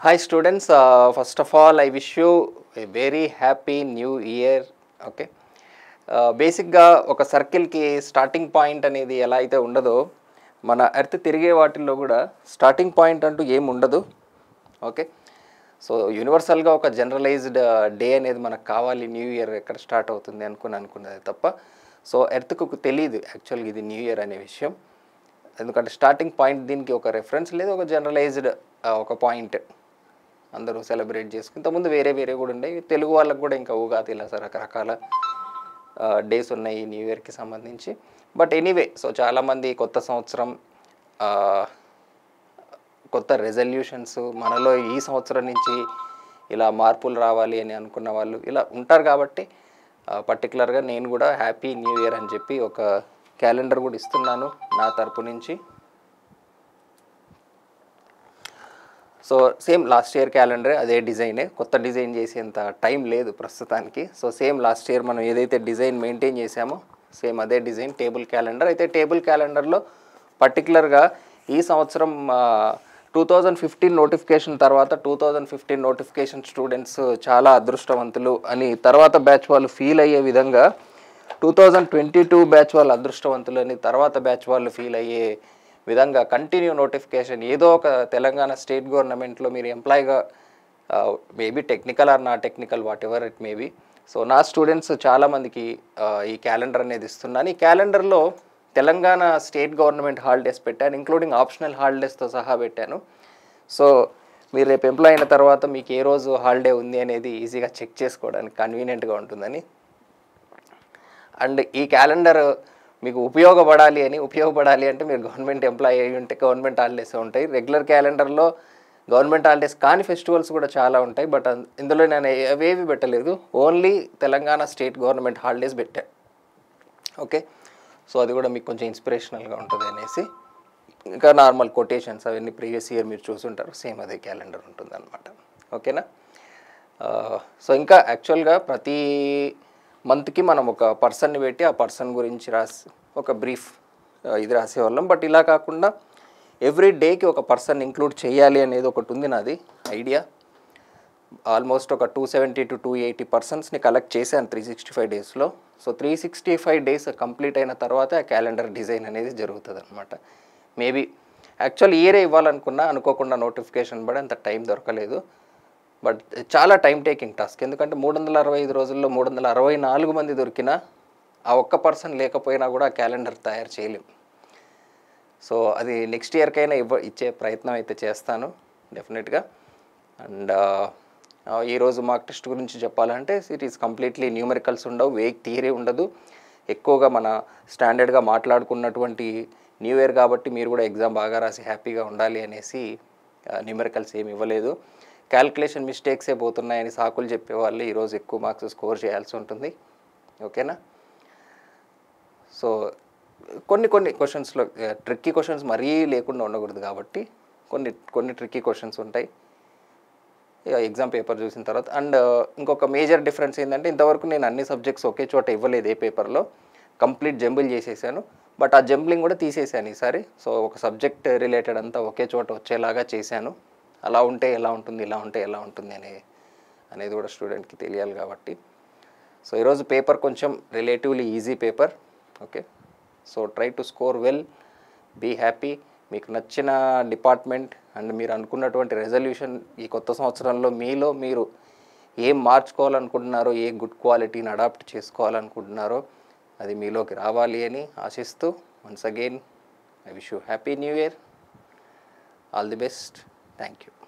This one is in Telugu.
hi students first of all I wish you a very happy new year okay బేసిక్గా ఒక సర్కిల్కి స్టార్టింగ్ పాయింట్ అనేది ఎలా అయితే ఉండదో మన ఎర్త్ తిరిగే వాటిల్లో కూడా స్టార్టింగ్ పాయింట్ అంటూ ఏం ఉండదు ఓకే సో యూనివర్సల్గా ఒక జనరలైజ్డ్ డే అనేది మనకు కావాలి న్యూ ఇయర్ ఎక్కడ స్టార్ట్ అవుతుంది అనుకుని అనుకున్నది తప్ప సో ఎర్త్కు తెలియదు యాక్చువల్గా ఇది న్యూ ఇయర్ అనే విషయం ఎందుకంటే స్టార్టింగ్ పాయింట్ దీనికి ఒక రెఫరెన్స్ లేదు ఒక జనరలైజ్డ్ ఒక పాయింట్ అందరూ సెలబ్రేట్ చేసుకుని ఇంతకుముందు వేరే వేరే కూడా ఉన్నాయి తెలుగు వాళ్ళకు కూడా ఇంకా ఉగాది ఇలా సార్ రకరకాల డేస్ ఉన్నాయి న్యూ ఇయర్కి సంబంధించి బట్ ఎనీవే సో చాలామంది కొత్త సంవత్సరం ఆ, కొత్త రెజల్యూషన్స్ మనలో ఈ సంవత్సరం నుంచి ఇలా మార్పులు రావాలి అని అనుకున్న వాళ్ళు ఇలా ఉంటారు కాబట్టి పర్టికులర్గా నేను కూడా హ్యాపీ న్యూ ఇయర్ అని చెప్పి ఒక క్యాలెండర్ కూడా ఇస్తున్నాను నా తరపు నుంచి so same last year calendar అదే డిజైనే కొత్త డిజైన్ చేసేంత టైం లేదు ప్రస్తుతానికి సో సేమ్ లాస్ట్ ఇయర్ మనం ఏదైతే డిజైన్ మెయింటైన్ చేసామో సేమ్ అదే డిజైన్ టేబుల్ క్యాలెండర్ అయితే టేబుల్ క్యాలెండర్లో పర్టికులర్గా ఈ సంవత్సరం టూ థౌజండ్ ఫిఫ్టీన్ నోటిఫికేషన్ తర్వాత two thousand fifteen notification students చాలా అదృష్టవంతులు అని తర్వాత బ్యాచ్ వాళ్ళు ఫీల్ అయ్యే విధంగా two thousand twenty two batch వాళ్ళు అదృష్టవంతులు అని తర్వాత బ్యాచ్ వాళ్ళు ఫీల్ అయ్యే విధంగా కంటిన్యూ నోటిఫికేషన్ ఏదో ఒక తెలంగాణ స్టేట్ గవర్నమెంట్లో మీరు ఎంప్లాయ్గా maybe technical or non technical whatever it maybe so నా స్టూడెంట్స్ చాలామందికి ఈ క్యాలెండర్ అనేది ఇస్తున్నాను ఈ క్యాలెండర్లో తెలంగాణ స్టేట్ గవర్నమెంట్ హాలిడేస్ పెట్టాను ఇంక్లూడింగ్ ఆప్షనల్ హాలిడేస్తో సహా పెట్టాను సో మీరు రేపు ఎంప్లాయ్ అయిన తర్వాత మీకు ఏ రోజు హాలిడే ఉంది అనేది ఈజీగా చెక్ చేసుకోవడానికి కన్వీనియంట్గా ఉంటుందని అండ్ ఈ క్యాలెండర్ మీకు ఉపయోగపడాలి అని ఉపయోగపడాలి అంటే మీరు గవర్నమెంట్ ఎంప్లాయీ అయి ఉంటే గవర్నమెంట్ హాలిడేస్ ఉంటాయి రెగ్యులర్ క్యాలెండర్లో గవర్నమెంట్ హాలిడేస్ కాని ఫెస్టివల్స్ కూడా చాలా ఉంటాయి బట్ అన్- ఇందులో నేను అవేవి పెట్టలేదు only Telangana state government holidays పెట్టా ఓకే సో అది కూడా మీకు కొంచెం ఇన్స్పిరేషనల్గా ఉంటుంది అనేసి ఇంకా నార్మల్ కొటేషన్స్ అవన్నీ ప్రీవియస్ ఇయర్ మీరు చూసుంటారు సేమ్ అదే క్యాలెండర్ ఉంటుంది అనమాట ఓకేనా సో ఇంకా యాక్చువల్గా ప్రతి మంత్కి మనం ఒక పర్సన్ని పెట్టి ఆ పర్సన్ గురించి రాసి ఒక బ్రీఫ్ ఇది రాసేవాళ్ళం బట్ ఇలా కాకుండా ఎవ్రీ డేకి ఒక పర్సన్ ఇంక్లూడ్ చేయాలి అనేది ఒకటి ఉంది నాది ఐడియా ఆల్మోస్ట్ ఒక two seventy to two eighty పర్సన్స్ని కలెక్ట్ చేశాను త్రీ సిక్స్టీ ఫైవ్ డేస్లో so three sixty five days complete అయిన తర్వాత ఆ క్యాలెండర్ డిజైన్ అనేది జరుగుతుంది అనమాట మేబీ యాక్చువల్ ఇయరే ఇవ్వాలనుకున్నా అనుకోకుండా నోటిఫికేషన్ పడి అంత టైం దొరకలేదు బట్ చాలా టైం టేకింగ్ టాస్క్ ఎందుకంటే మూడు వందల అరవై ఐదు రోజుల్లో మూడు వందల అరవై నాలుగు మంది దొరికినా ఆ ఒక్క పర్సన్ లేకపోయినా కూడా ఆ క్యాలెండర్ తయారు చేయలేం సో అది నెక్స్ట్ ఇయర్కైనా ఇవ్వ ఇచ్చే ప్రయత్నం అయితే చేస్తాను డెఫినెట్గా అండ్ ఈరోజు మార్క్ టెస్ట్ గురించి చెప్పాలంటే ఇట్ ఈస్ కంప్లీట్లీ న్యూమరికల్స్ ఉండవు వేక్ థియరీ ఉండదు ఎక్కువగా మన స్టాండర్డ్గా మాట్లాడుకున్నటువంటి న్యూ ఇయర్ కాబట్టి మీరు కూడా ఎగ్జామ్ బాగా రాసి హ్యాపీగా ఉండాలి అనేసి న్యూమరికల్స్ ఏమి ఇవ్వలేదు క్యాల్కులేషన్ మిస్టేక్సే పోతున్నాయని సాకులు చెప్పేవాళ్ళు ఈరోజు ఎక్కువ మార్క్స్ స్కోర్ చేయాల్సి ఉంటుంది ఓకేనా సో కొన్ని కొన్ని క్వశ్చన్స్లో ట్రిక్కీ క్వశ్చన్స్ మరీ లేకుండా ఉండకూడదు కాబట్టి కొన్ని కొన్ని ట్రిక్కీ క్వశ్చన్స్ ఉంటాయి ఎగ్జామ్ పేపర్ చూసిన తర్వాత అండ్ ఇంకొక మేజర్ డిఫరెన్స్ ఏంటంటే ఇంతవరకు నేను అన్ని సబ్జెక్ట్స్ ఒకే చోట ఇవ్వలేదు ఏ పేపర్లో కంప్లీట్ జంబుల్ చేసేసాను బట్ ఆ జంబ్లింగ్ కూడా తీసేసాను ఈసారి సో ఒక సబ్జెక్ట్ రిలేటెడ్ అంతా ఒకే చోట వచ్చేలాగా చేశాను అలా ఉంటే ఎలా ఉంటుంది ఇలా ఉంటే ఎలా ఉంటుంది అనే అనేది కూడా స్టూడెంట్కి తెలియాలి కాబట్టి సో ఈరోజు పేపర్ కొంచెం relatively easy paper okay so try to score well be happy మీకు నచ్చిన డిపార్ట్మెంట్ అండ్ మీరు అనుకున్నటువంటి రెజల్యూషన్ ఈ కొత్త సంవత్సరంలో మీలో మీరు ఏం మార్చుకోవాలనుకుంటున్నారో ఏ గుడ్ క్వాలిటీని అడాప్ట్ చేసుకోవాలనుకుంటున్నారో అది మీలోకి రావాలి అని ఆశిస్తూ once again I wish you happy new year all the best thank you